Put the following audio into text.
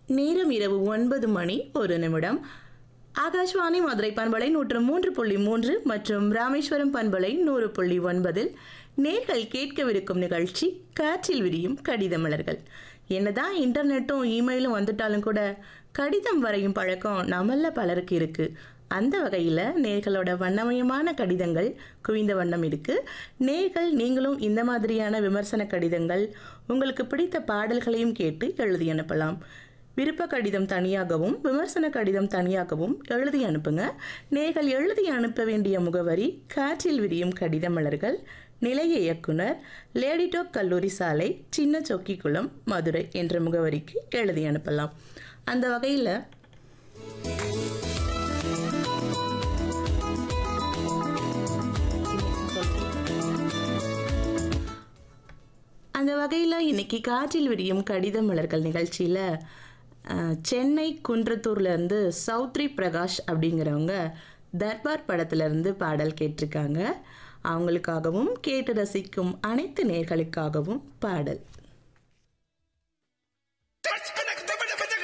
நேரம் இரவு ஒன்பது மணி ஒரு நிமிடம் ஆகாஷ்வாணி மதுரை பண்பலை நூற்று மூன்று புள்ளி மூன்று மற்றும் ராமேஸ்வரம் பண்பலை நூறு புள்ளி ஒன்பதில் நேர்கள் கேட்கவிருக்கும் நிகழ்ச்சி காற்றில் விரியும் கடித மலர்கள் என்னதான் இன்டர்நெட்டும் இமெயிலும் வந்துட்டாலும் கூட கடிதம் வரையும் பழக்கம் நம்மள பலருக்கு இருக்கு அந்த வகையில் நேர்களோட வண்ணமயமான கடிதங்கள் குவிந்த வண்ணம் இருக்கு நேர்கள் நீங்களும் இந்த மாதிரியான விமர்சன கடிதங்கள் உங்களுக்கு பிடித்த பாடல்களையும் கேட்டு எழுதி அனுப்பலாம் விருப்ப கடிதம் தனியாகவும் விமர்சன கடிதம் தனியாகவும் எழுதி அனுப்புங்க நேர்கள் எழுதி அனுப்ப வேண்டிய முகவரி காற்றில் விரியும் கடித மலர்கள் நிலைய இயக்குனர் லேடிடோப் கல்லூரி சாலை சின்ன சொக்கிக்குளம் மதுரை என்ற முகவரிக்கு எழுதி அனுப்பலாம் அந்த வகையில் அந்த வகையில் இன்னைக்கு காற்றில் விரியும் கடித மலர்கள் நிகழ்ச்சியில் சென்னை குன்றத்தூர்லேருந்து சௌத்ரி பிரகாஷ் அப்படிங்கிறவங்க தர்பார் படத்துலேருந்து பாடல் கேட்டிருக்காங்க அவங்களுக்காகவும் கேட்டு ரசிக்கும் அனைத்து நேர்களுக்காகவும் பாடல்